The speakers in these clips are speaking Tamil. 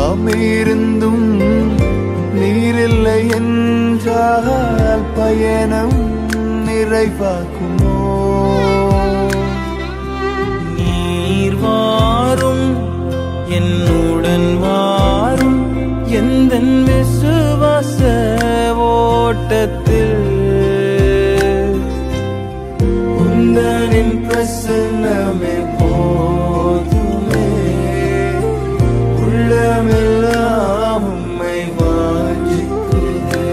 தாமிருந்தும் நீரில்லை என்றால் பயணம் நிறைவாக்குமோ நீர் வாரும் என்னுடன் வாரும் எந்த விசுவாச ஓட்டத்தில் உந்தனின் பிரசன்னமே போதுமே உள்ளமெல்லாம் உம்மை வாஞ்சிக்கிறேன்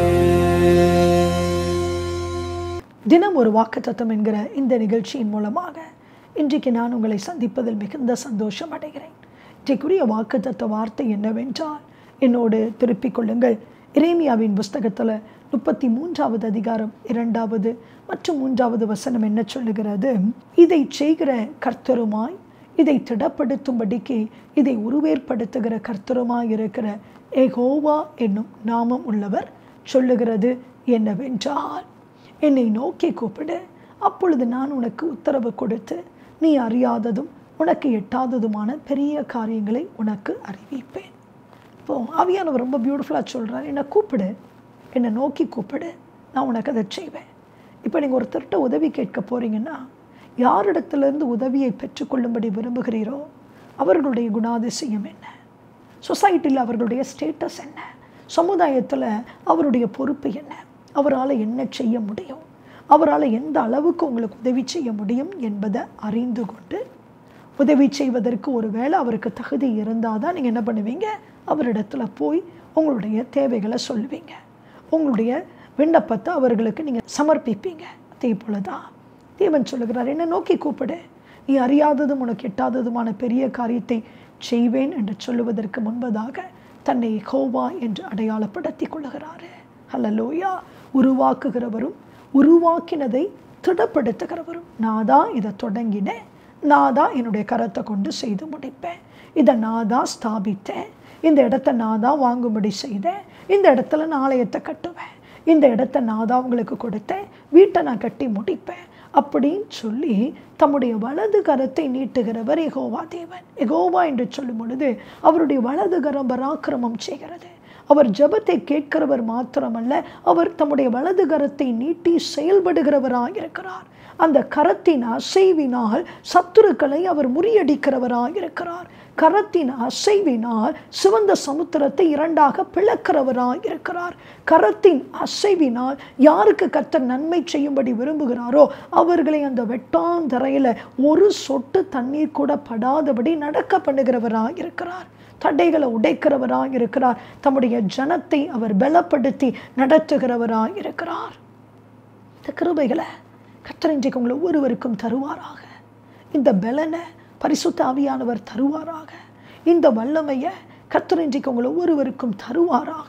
தினம் ஒரு வாக்குத்தத்தம் என்கிற இந்த நிகழ்ச்சியின் மூலமாக இன்றைக்கு நான் உங்களை சந்திப்பதில் மிகுந்த சந்தோஷம் அடைகிறேன் இன்றைக்குரிய வாக்குத்தத்த வார்த்தை என்னவென்றால் என்னோடு திருப்பிக் கொள்ளுங்கள் இரேமியாவின் புஸ்தகத்தில் முப்பத்தி மூன்றாவது அதிகாரம் இரண்டாவது மற்றும் மூன்றாவது வசனம் என்ன சொல்லுகிறது இதை செய்கிற கர்த்தருமாய் இதை திடப்படுத்தும்படிக்கு இதை உருவேற்படுத்துகிற கர்த்தருமாய் இருக்கிற ஏகோவா என்னும் நாமம் உள்ளவர் சொல்லுகிறது என்னவென்றால் என்னை நோக்கி கூப்பிடு அப்பொழுது நான் உனக்கு உத்தரவு கொடுத்து நீ அறியாததும் உனக்கு எட்டாததுமான பெரிய காரியங்களை உனக்கு அறிவிப்பேன் இப்போ ஆவியானவர் ரொம்ப பியூட்டிஃபுல்லாக சொல்கிறார் என்னை கூப்பிடு என்னை நோக்கி கூப்பிடு நான் உனக்கு அதை செய்வேன் இப்போ நீங்கள் ஒருத்தர்கிட்ட உதவி கேட்க போகிறீங்கன்னா யாரிடத்திலிருந்து உதவியை பெற்றுக்கொள்ளும்படி விரும்புகிறீரோ அவர்களுடைய குணாதிசயம் என்ன சொசைட்டியில் அவர்களுடைய ஸ்டேட்டஸ் என்ன சமுதாயத்தில் அவருடைய பொறுப்பு என்ன அவரால் என்ன செய்ய முடியும் அவரால் எந்த அளவுக்கு உங்களுக்கு உதவி செய்ய முடியும் என்பதை அறிந்து கொண்டு உதவி செய்வதற்கு ஒரு வேளை அவருக்கு தகுதி இருந்தால் தான் நீங்கள் என்ன பண்ணுவீங்க அவரிடத்துல போய் உங்களுடைய தேவைகளை சொல்லுவீங்க உங்களுடைய விண்ணப்பத்தை அவர்களுக்கு நீங்கள் சமர்ப்பிப்பீங்க அதே போல தான் தேவன் சொல்லுகிறார் என்னை நோக்கி கூப்பிடு நீ அறியாததும் உனக்கு எட்டாததுமான பெரிய காரியத்தை செய்வேன் என்று சொல்லுவதற்கு முன்பதாக தன்னை ஹோவா என்று அடையாளப்படுத்திக் கொள்ளுகிறாரு ஹலலோயா உருவாக்குகிறவரும் உருவாக்கினதை திடப்படுத்துகிறவரும் நான் தான் இதை தொடங்கினேன் நான் தான் என்னுடைய கரத்தை கொண்டு செய்து முடிப்பேன் இதை நான் தான் ஸ்தாபித்தேன் இந்த இடத்த நான் தான் வாங்கும்படி செய்தேன் இந்த இடத்துல நான் ஆலயத்தை கட்டுவேன் இந்த இடத்த நான் தான் உங்களுக்கு கொடுத்தேன் வீட்டை நான் கட்டி முடிப்பேன் அப்படின்னு சொல்லி தம்முடைய வலது கரத்தை நீட்டுகிறவர் எகோவா தேவன் எகோவா என்று சொல்லும் பொழுது அவருடைய வலது கரம் பராக்கிரமம் செய்கிறது அவர் ஜெபத்தை கேட்கிறவர் மாத்திரமல்ல அவர் தம்முடைய வலது கரத்தை நீட்டி செயல்படுகிறவராக இருக்கிறார் அந்த கரத்தின் அசைவினால் சத்துருக்களை அவர் முறியடிக்கிறவராக இருக்கிறார் கரத்தின் அசைவினால் சிவந்த சமுத்திரத்தை இரண்டாக பிளக்கிறவராக இருக்கிறார் கரத்தின் அசைவினால் யாருக்கு கர்த்தர் நன்மை செய்யும்படி விரும்புகிறாரோ அவர்களை அந்த வெட்டாந்தரையில் ஒரு சொட்டு தண்ணீர் கூட படாதபடி நடக்க பண்ணுகிறவராக இருக்கிறார் தடைகளை உடைக்கிறவராக இருக்கிறார் தம்முடைய ஜனத்தை அவர் பலப்படுத்தி நடத்துகிறவராக இருக்கிறார் இந்த கிருபைகளை கர்த்தர் இன்றைக்கு உங்களை ஒவ்வொருவருக்கும் தருவாராக இந்த பலனை பரிசுத்த ஆவியானவர் தருவாராக இந்த வல்லமையை கர்த்தர் இன்றைக்கு உங்களை ஒவ்வொருவருக்கும் தருவாராக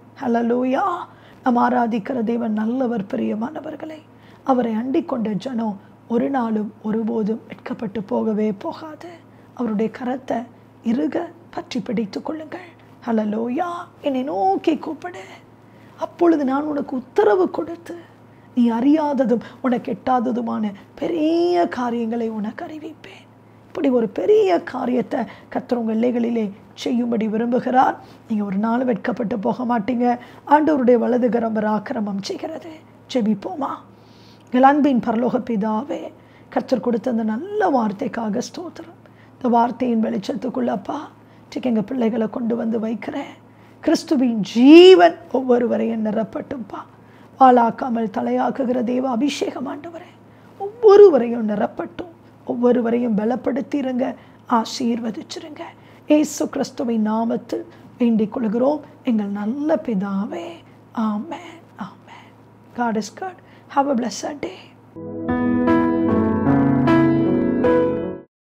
ஹலலோயா நாம் ஆராதிக்கிற தேவன் நல்லவர் பிரியமானவர்களே அவரை அண்டிக் கொண்ட ஜனம் ஒரு நாளும் ஒருபோதும் வெட்கப்பட்டு போகவே போகாது அவருடைய கரத்தை இறுக பற்றி பிடித்துக் கொள்ளுங்கள் ஹலலோயா என்னை நோக்கி கூப்பிடு அப்பொழுது நான் உனக்கு உத்தரவு கொடுத்து நீ அறியாததும் உனக்கு எட்டாததுமான பெரிய காரியங்களை உனக்கு அறிவிப்பேன் இப்படி ஒரு பெரிய காரியத்தை கர்த்தர் உங்கள் எல்லைகளிலே செய்யும்படி விரும்புகிறார் நீங்கள் ஒரு நாள் வெட்கப்பட்டு போக மாட்டீங்க ஆண்டவருடைய வலது கரம் ஆக்கிரமம் செய்கிறது ஜெபிப்போமா எங்கள் அன்பின் பரலோக பிதாவே கர்த்தர் கொடுத்த அந்த நல்ல வார்த்தைக்காக ஸ்தோத்திரம் இந்த வார்த்தையின் வெளிச்சத்துக்குள்ளப்பா இன்றைக்கு எங்கள் பிள்ளைகளை கொண்டு வந்து வைக்கிறேன் கிறிஸ்துவின் ஜீவன் ஒவ்வொருவரையும் நிரப்பட்டும்பா வாளாக்காமல் தலையாக்குகிற தேவ அபிஷேகம் ஆண்டவரே ஒவ்வொருவரையும் நிரப்பட்டும் ஒவ்வொருவரையும் பலப்படுத்திருங்க ஆசீர்வதிச்சிருங்க ஏசு கிறிஸ்துவின் நாமத்தில் வேண்டிக் கொள்கிறோம் எங்கள் நல்ல பிதாவே ஆமென் ஆமென் God is God have a bless day